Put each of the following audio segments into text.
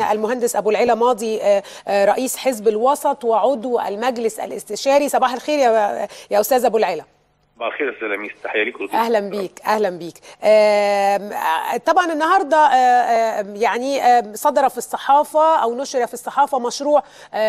المهندس ابو العلا ماضي رئيس حزب الوسط وعضو المجلس الاستشاري صباح الخير يا يا استاذ ابو العلا صباح الخير استاذ لميس تحيه ليك اهلا بيك اهلا بيك طبعا النهارده يعني صدر في الصحافه او نشر في الصحافه مشروع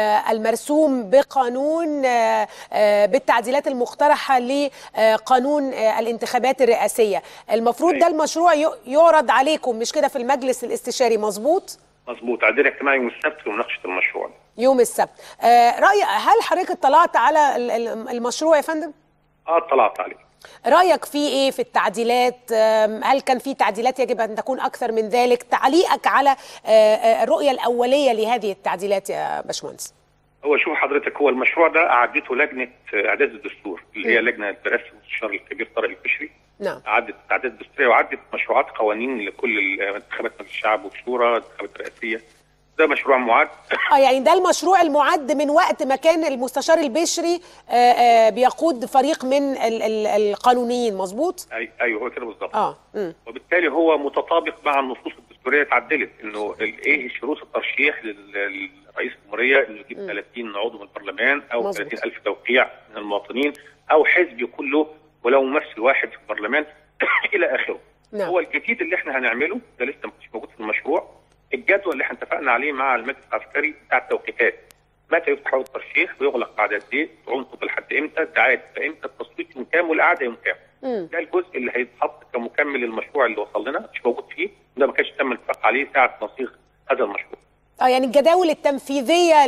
المرسوم بقانون بالتعديلات المقترحه لقانون الانتخابات الرئاسيه المفروض ده المشروع يعرض عليكم مش كده في المجلس الاستشاري مظبوط مظبوط عندنا اجتماع يوم السبت لمناقشه المشروع يوم السبت راي هل حضرتك اطلعت على المشروع يا فندم اه اطلعت عليه رايك فيه ايه في التعديلات هل كان في تعديلات يجب ان تكون اكثر من ذلك تعليقك على الرؤيه الاوليه لهذه التعديلات يا باشمهندس هو شوف حضرتك هو المشروع ده اعدته لجنه اعداد الدستور اللي هي لجنه برئاسه المستشار الكبير طارق البشري نعم عدت التعديلات الدستوريه وعدت مشروعات قوانين لكل الانتخابات مجلس الشعب والشورى الانتخابات الرئاسيه ده مشروع معد اه يعني ده المشروع المعد من وقت ما كان المستشار البشري آآ آآ بيقود فريق من ال ال القانونيين مظبوط أي ايوه هو كده بالظبط اه مم. وبالتالي هو متطابق مع النصوص الدستوريه اتعدلت انه ايه شروط الترشيح للرئيس الجمهوريه انه يجيب 30 عضو من البرلمان او 30000 توقيع من المواطنين او حزب يكون له ولو ممثل واحد في البرلمان الى اخره نعم. هو الجديد اللي احنا هنعمله ده لسه مش موجود في المشروع الجدول اللي احنا اتفقنا عليه مع المجلس العسكري بتاع التوقيتات متى يفتح الترشيح ويغلق بعد قد ايه عنقه لحد امتى الدعايه تبقى امتى التصويت يوم كام والاعاده يوم كام ده الجزء اللي هيتحط كمكمل للمشروع اللي وصل لنا مش موجود فيه ده ما كانش تم الاتفاق عليه ساعه تصيغ هذا المشروع اه يعني الجداول التنفيذيه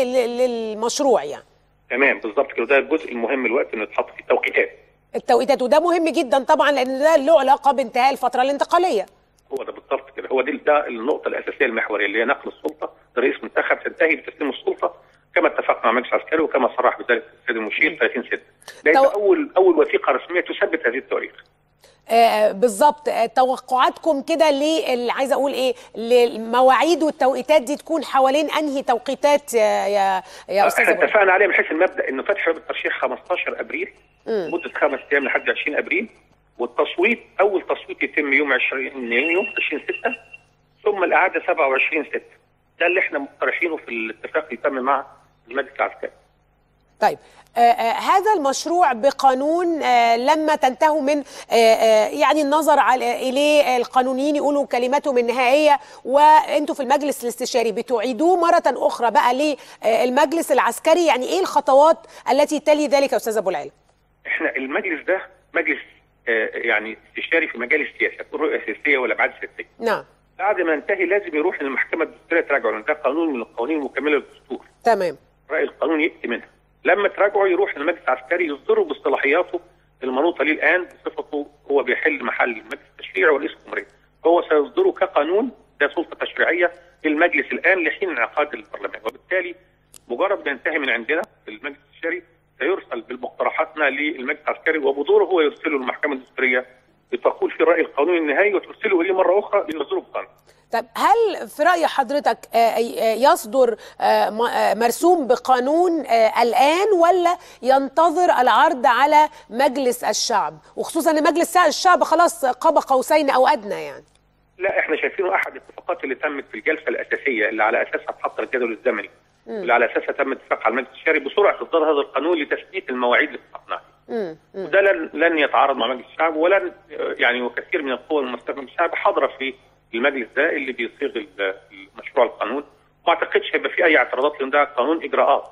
للمشروع يعني تمام بالظبط كده ده الجزء المهم الوقت انه يتحط فيه توقيتات التوقيتات وده مهم جدا طبعا لان ده له علاقه بانتهاء الفتره الانتقاليه هو ده بالضبط كده هو دي ده النقطه الاساسيه المحوريه اللي هي نقل السلطه لرئيس منتخب تنتهي بتسليم السلطه كما اتفقنا مع المجلس العسكري وكما صرح بذلك السيد المشير 30 6 ده تو... اول اول وثيقه رسميه تثبت هذه التواريخ آه بالظبط آه توقعاتكم كده اللي عايزه اقول ايه للمواعيد والتوقيتات دي تكون حوالين انهي توقيتات يا يا, يا استاذ احنا اتفقنا عليه من حيث المبدا انه فتح باب الترشيح 15 ابريل مده خمس ايام لحد 20 ابريل والتصويت اول تصويت يتم يوم 20 يونيو 20 6 ثم الاعاده 27 6 ده اللي احنا مقترحينه في الاتفاق اللي تم مع المجلس العسكري. طيب آه آه هذا المشروع بقانون آه لما تنتهوا من آه آه يعني النظر على اليه القانونيين يقولوا كلماتهم النهائيه وانتم في المجلس الاستشاري بتعيدوه مره اخرى بقى للمجلس العسكري يعني ايه الخطوات التي تلي ذلك يا استاذ ابو العلا؟ احنا المجلس ده مجلس يعني استشاري في مجال السياسه الرؤيه السياسيه والابعاد السياسيه. نعم. بعد ما ينتهي لازم يروح للمحكمه الدستوريه تراجعه لان ده قانون من القوانين المكمله للدستور. تمام. راي القانون ياتي منها. لما تراجعه يروح للمجلس العسكري يصدره باصطلاحياته المنوطه ليه الان بصفته هو بيحل محل المجلس التشريعي ورئيس الجمهوريه. هو سيصدره كقانون ده سلطه تشريعيه للمجلس الان لحين انعقاد البرلمان وبالتالي مجرد ما ينتهي من عندنا في المجلس التشريعي سيرسل بالمقترحاتنا للمجلس العسكري وبدوره هو يرسله للمحكمه الدستوريه لتقول في الراي القانوني النهائي وترسله اليه مره اخرى ليصدره بقانون. طيب هل في راي حضرتك يصدر مرسوم بقانون الان ولا ينتظر العرض على مجلس الشعب وخصوصا ان مجلس الشعب خلاص قاب قوسين او ادنى يعني؟ لا احنا شايفينه احد الاتفاقات اللي تمت في الجلسه الاساسيه اللي على اساسها اتحط الجدول الزمني اللي على اساسها تم اتفاق على المجلس الشعبي بسرعه اصدار هذا القانون لتثبيت المواعيد اللي اتفقنا عليها. وده لن لن يتعارض مع مجلس الشعب ولن يعني وكثير من القوى الممثله في الشعب حاضره في المجلس ده اللي بيصيغ المشروع القانون ما اعتقدش هيبقى في اي اعتراضات لان ده قانون اجراءات.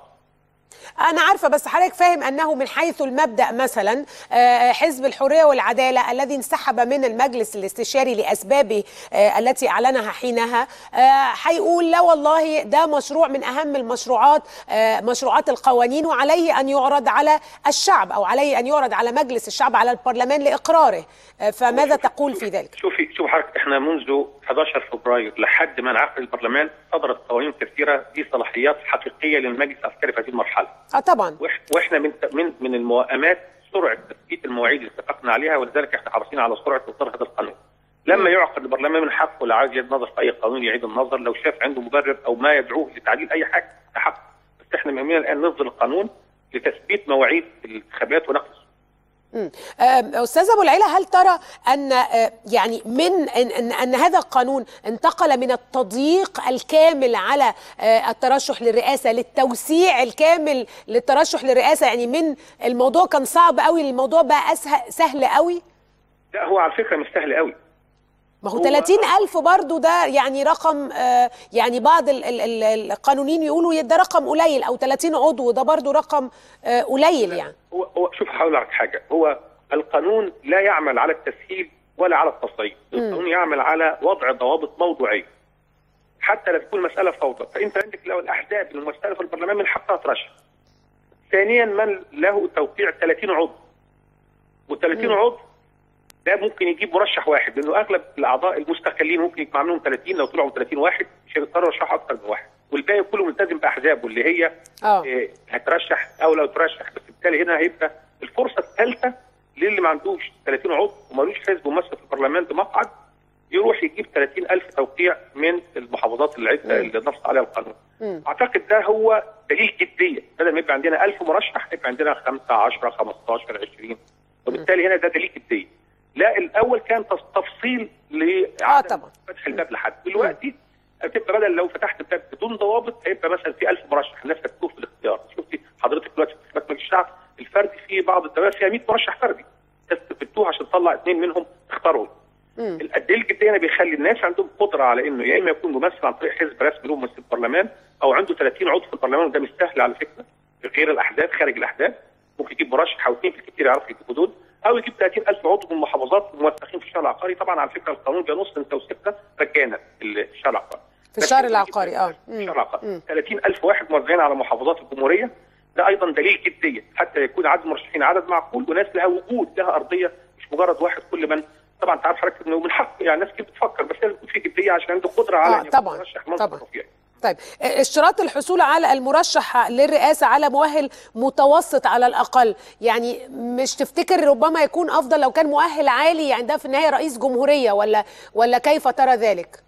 أنا عارفة بس حضرتك فاهم أنه من حيث المبدأ مثلا حزب الحرية والعدالة الذي انسحب من المجلس الاستشاري لأسبابه التي أعلنها حينها هيقول لا والله ده مشروع من أهم المشروعات مشروعات القوانين وعليه أن يعرض على الشعب أو عليه أن يعرض على مجلس الشعب على البرلمان لإقراره فماذا تقول في ذلك؟ شوفي شوف حضرتك احنا منذ 11 فبراير لحد ما انعقد البرلمان صدرت قوانين كثيره دي صلاحيات حقيقيه للمجلس العسكري في هذه المرحله. اه طبعا واحنا من من من الموائمات سرعه تثبيت المواعيد اللي اتفقنا عليها ولذلك احنا حريصين على سرعه اصدار هذا القانون. لما يعقد البرلمان من حقه لو عايز يعيد نظر في اي قانون يعيد النظر لو شاف عنده مبرر او ما يدعوه لتعديل اي حاجه ده حقه. بس احنا مهمنا الان نصدر القانون لتثبيت مواعيد الانتخابات ونقل مم. آم، استاذ ابو العلا هل ترى ان آه، يعني من ان, إن, أن هذا القانون انتقل من التضييق الكامل على آه، الترشح للرئاسه للتوسيع الكامل للترشح للرئاسه يعني من الموضوع كان صعب قوي الموضوع بقى اسهل سهل قوي لا هو على فكره مش سهل قوي ما هو هو- 30 ألف برضو ده يعني رقم آه، يعني بعض ال- ال- ال- القانونيين يقولوا ده رقم قليل أو 30 عضو ده برضو رقم آه، قليل يعني هو هو شوف هقول لك حاجه هو القانون لا يعمل على التسهيل ولا على التصعيد القانون يعمل على وضع ضوابط موضوعيه حتى لا تكون مساله فوضى فانت عندك لو الاحزاب الممثله في البرلمان من حقها ترشح ثانيا من له توقيع 30 عضو و30 عضو ده ممكن يجيب مرشح واحد لانه اغلب الاعضاء المستقلين ممكن يجمع منهم 30 لو طلعوا 30 واحد مش هيقدروا يرشحوا اكثر من واحد والباقي كله ملتزم باحزابه اللي هي اه إيه، هترشح او لو ترشح بس بالتالي هنا هيبقى الفرصه الثالثه للي ما عندوش 30 عضو ومالوش حزب ممثل في البرلمان بمقعد يروح يجيب 30000 توقيع من المحافظات العده اللي نص عليها القانون. مم. اعتقد ده هو دليل جديه بدل ما يبقى عندنا 1000 مرشح يبقى عندنا 5 10 15 20 وبالتالي هنا ده دليل جديه. لا الاول كان تف- تفصيل لعدم طبعا. فتح الباب لحد دلوقتي هتبقى بدل لو فتحت الباب بدون ضوابط هيبقى مثلا في 1000 مرشح الناس هتكون في الاختيار شفتي حضرتك دلوقتي في انتخابات مجلس الشعب الفرد في بعض الدوائر فيها 100 مرشح فردي تثبتوه عشان تطلع اثنين منهم تختارهم مم. الدليل الجديه هنا بيخلي الناس عندهم قدره على انه يا اما يكون ممثل عن طريق حزب رسمي له ممثل البرلمان او عنده 30 عضو في البرلمان وده مش سهل على فكره غير الاحزاب خارج الاحزاب ممكن يجيب مرشح او اثنين في الكثير يعرفوا يجيبوا دول او يجيب 30000 عضو من محافظات موثقين في الشارع العقاري طبعا على فكره القانون بينص ان توثيقنا مجانا في الشارع العقاري في الشهر لكن العقاري اه في مم. الشارع العقاري مم. 30000 واحد موزعين على محافظات الجمهوريه ده ايضا دليل جديه حتى يكون عدد المرشحين عدد معقول وناس لها وجود لها ارضيه مش مجرد واحد كل من طبعا انت عارف حضرتك انه من حق يعني ناس كتير بتفكر بس لازم يكون في جديه عشان عنده قدره على آه، ان يكون طبعاً، مرشح منصب طبعاً. رفيع. طيب آه، اشتراط الحصول على المرشح للرئاسة على مؤهل متوسط على الأقل يعني مش تفتكر ربما يكون أفضل لو كان مؤهل عالي يعني ده في النهاية رئيس جمهورية ولا ولا كيف ترى ذلك؟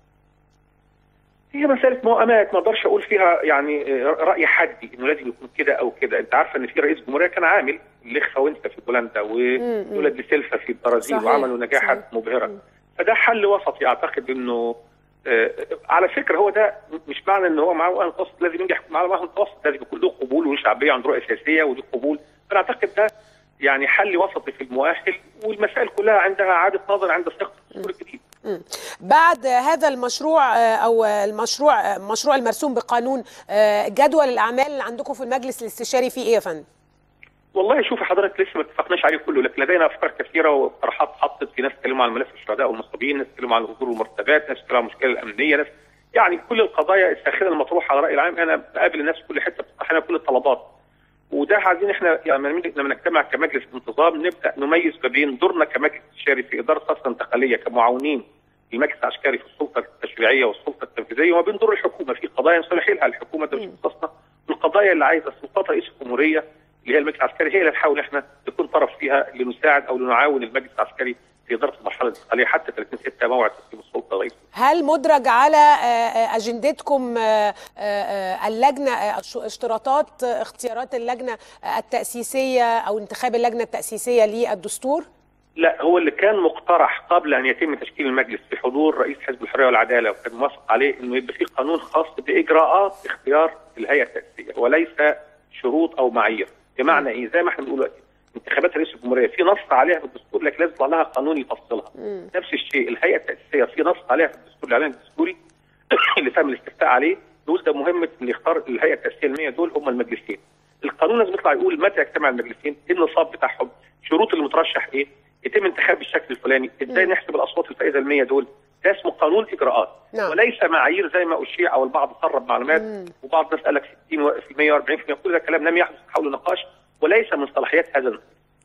هي مساله مؤامات ما اقدرش اقول فيها يعني آه، راي حدي انه لازم يكون كده او كده انت عارفه ان في رئيس جمهوريه كان عامل لخفه وانت في بولندا ودولة دي سيلفا في البرازيل صحيح، وعملوا نجاحات صحيح. مبهره فده حل وسطي اعتقد انه آه، على فكره هو ده مش معنى ان هو معاه مؤهل متوسط لازم ينجح معاه مؤهل متوسط لازم يكون له قبول وله شعبيه عنده رؤيه سياسيه وله قبول فانا اعتقد ده يعني حل وسطي في المؤهل والمسائل كلها عندها اعاده نظر عند صياغه الدستور الجديد مم. بعد هذا المشروع آه، او المشروع آه، مشروع المرسوم بقانون آه، جدول الاعمال اللي عندكم في المجلس الاستشاري فيه ايه يا فندم؟ والله شوف حضرتك لسه ما اتفقناش عليه كله لكن لدينا افكار كثيره واقتراحات حطت في ناس اتكلموا عن ملف الشهداء والمصابين، ناس اتكلموا عن الاجور والمرتبات، ناس اتكلموا عن المشكله الامنيه، ناس يعني كل القضايا الساخنه المطروحه على الراي العام انا بقابل الناس في كل حته بتطرح لنا كل الطلبات. وده عايزين احنا يعني لما نجتمع كمجلس انتظام نبدا نميز ما بين دورنا كمجلس استشاري في اداره خاصه انتقاليه كمعاونين المجلس العسكري في السلطه التشريعيه والسلطه التنفيذيه وما بين دور الحكومه في قضايا نصلح لها الحكومه ده مش مختصنا والقضايا اللي عايزه سلطات رئيس الجمهوريه اللي هي المجلس العسكري هي اللي نحاول احنا نكون طرف فيها لنساعد او لنعاون المجلس العسكري في اداره المرحله الانتقاليه حتى 30 6 موعد تسليم السلطه رئيس هل مدرج على آه، آه، اجندتكم آه، آه، آه، اللجنه آه، ش- اشتراطات آه، اختيارات اللجنه آه، التاسيسيه او انتخاب اللجنه التاسيسيه للدستور؟ لا هو اللي كان مقترح قبل ان يتم تشكيل المجلس بحضور رئيس حزب الحريه والعداله وكان موافق عليه انه يبقى في قانون خاص باجراءات اختيار الهيئه التاسيسيه وليس شروط او معايير بمعنى ايه زي ما احنا بنقول دلوقتي انتخابات رئيس الجمهوريه في نص عليها في الدستور لكن لازم يطلع لها قانون يفصلها نفس الشيء الهيئه التاسيسيه في نص عليها في الدستور الاعلان الدستوري اللي تم الاستفتاء عليه دول ده مهمه اللي يختار الهيئه التاسيسيه المية دول هم المجلسين القانون لازم يطلع يقول متى يجتمع المجلسين ايه النصاب بتاعهم شروط المترشح ايه يتم انتخاب بالشكل الفلاني ازاي نحسب الاصوات الفائزه المية دول ده اسمه قانون اجراءات نعم. وليس معايير زي ما اشيع او البعض سرب معلومات وبعض الناس قال لك 60% و40% كل ده كلام لم يحدث حول نقاش وليس من صلاحيات هذا النقاش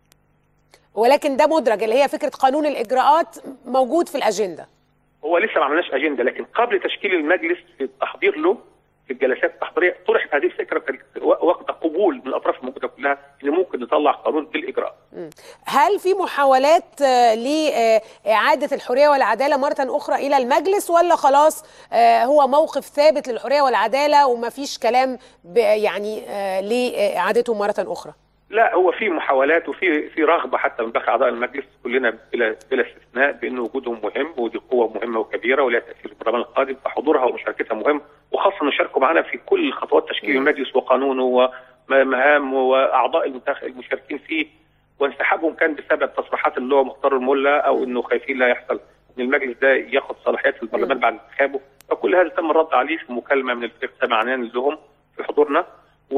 ولكن ده مدرج اللي هي فكره قانون الاجراءات موجود في الاجنده. هو لسه ما عملناش اجنده لكن قبل تشكيل المجلس في التحضير له في الجلسات التحضيريه طرحت هذه الفكره كانت واخده قبول من الاطراف الموجوده كلها ان ممكن نطلع قانون بالاجراء. هل في محاولات آه، لإعادة الحرية والعدالة مرة أخرى إلى المجلس ولا خلاص آه، هو موقف ثابت للحرية والعدالة وما فيش كلام ب- يعني آه، لإعادته مرة أخرى؟ لا هو في محاولات وفي في رغبه حتى من باقي اعضاء المجلس كلنا بلا بلا استثناء بان وجودهم مهم ودي قوه مهمه وكبيره ولها تاثير في البرلمان القادم فحضورها ومشاركتها مهم وخاصه انه يشاركوا معنا في كل خطوات تشكيل المجلس وقانونه ومهام واعضاء المنتخ- المشاركين فيه وانسحابهم كان بسبب تصريحات اللي هو مختار الملا او انه خايفين لا يحصل ان المجلس ده ياخد صلاحيات في البرلمان بعد انتخابه فكل هذا تم الرد عليه في مكالمه من الفريق سمعناه لهم في حضورنا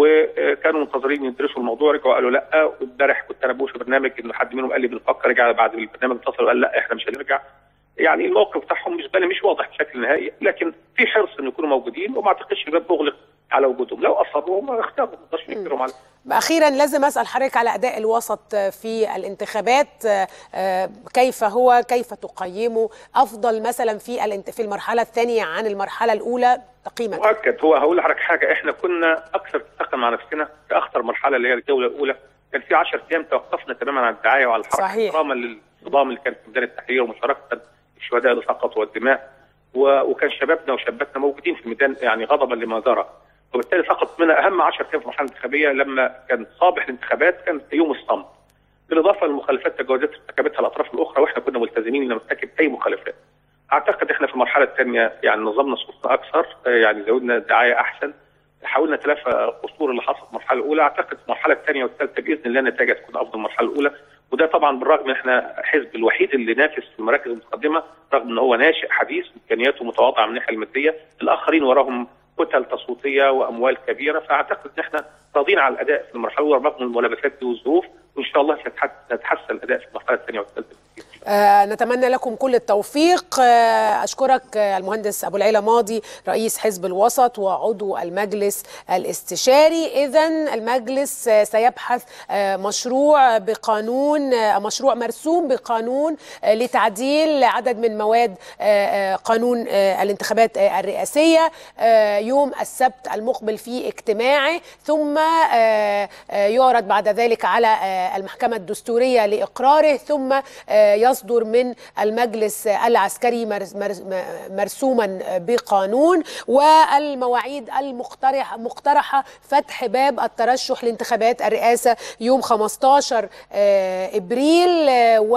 وكانوا منتظرين يدرسوا الموضوع رجعوا قالوا لا وامبارح كنت انا بقول في برنامج انه حد منهم قال لي بنفكر رجع بعد البرنامج اتصل وقال لا احنا مش هنرجع يعني الموقف بتاعهم بالنسبه لي مش واضح بشكل نهائي لكن في حرص انه يكونوا موجودين وما اعتقدش الباب مغلق على وجودهم لو اصروا ما اختاروا ما نقدرش نجبرهم على اخيرا لازم اسال حضرتك على اداء الوسط في الانتخابات آه، كيف هو كيف تقيمه افضل مثلا في الانت- في المرحله الثانيه عن المرحله الاولى تقييمك مؤكد هو هقول لحضرتك حاجه احنا كنا اكثر اتفاقا مع نفسنا في اخطر مرحله اللي هي الجوله الاولى كان في 10 ايام توقفنا تماما عن الدعايه وعن الحركه صحيح. احتراما للصدام اللي كان في ميدان التحرير ومشاركه الشهداء اللي سقطوا والدماء و- وكان شبابنا وشاباتنا موجودين في الميدان يعني غضبا لما جرى وبالتالي سقط منا اهم 10 ايام في المرحله الانتخابيه لما كان صابح الانتخابات كان يوم الصمت بالاضافه للمخالفات تجاوزات ارتكبتها الاطراف الاخرى واحنا كنا ملتزمين ان نرتكب اي مخالفات. اعتقد احنا في المرحله الثانيه يعني نظمنا صوتنا اكثر آه، يعني زودنا دعايه احسن حاولنا نتلافى القصور اللي حصلت في المرحله الاولى اعتقد في المرحله الثانيه والثالثه باذن الله النتائج هتكون افضل من المرحله الاولى وده طبعا بالرغم ان احنا الحزب الوحيد اللي نافس في المراكز المتقدمه رغم ان هو ناشئ حديث امكانياته متواضعه من الناحيه الماديه الاخرين وراهم كتل تصويتيه واموال كبيره فاعتقد ان احنا راضيين على الاداء في المرحله الاولى رغم الملابسات دي والظروف وان شاء الله ستتح- سيتحسن الاداء في المرحله الثانيه والثالثه بكثير. آه، نتمنى لكم كل التوفيق آه، أشكرك آه، المهندس أبو العيلة ماضي رئيس حزب الوسط وعضو المجلس الاستشاري إذا المجلس آه، سيبحث آه، مشروع بقانون آه، مشروع مرسوم بقانون آه، لتعديل عدد من مواد آه، آه، قانون آه، الانتخابات آه، الرئاسية آه، يوم السبت المقبل في اجتماعه ثم آه، آه، يعرض بعد ذلك على آه، المحكمة الدستورية لإقراره ثم آه، يصدر من المجلس العسكري مرس- مرس- مرسوما بقانون والمواعيد المقترح مقترحة فتح باب الترشح لانتخابات الرئاسة يوم 15 آه، إبريل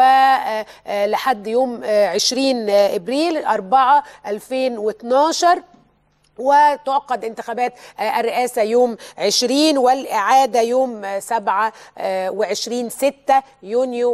ولحد يوم آه، 20 إبريل 4 2012 وتعقد انتخابات آه، الرئاسة يوم 20 والإعادة يوم آه، 27 6 يونيو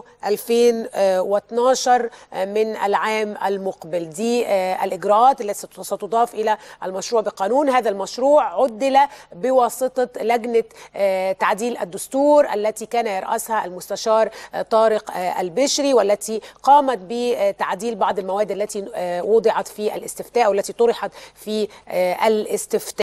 2012 آه، من العام المقبل دي آه، الإجراءات التي ست- ستضاف إلى المشروع بقانون هذا المشروع عدل بواسطة لجنة آه، تعديل الدستور التي كان يرأسها المستشار آه، طارق آه، البشري والتي قامت بتعديل بعض المواد التي آه، وضعت في الاستفتاء والتي طرحت في آه، الاستفتاء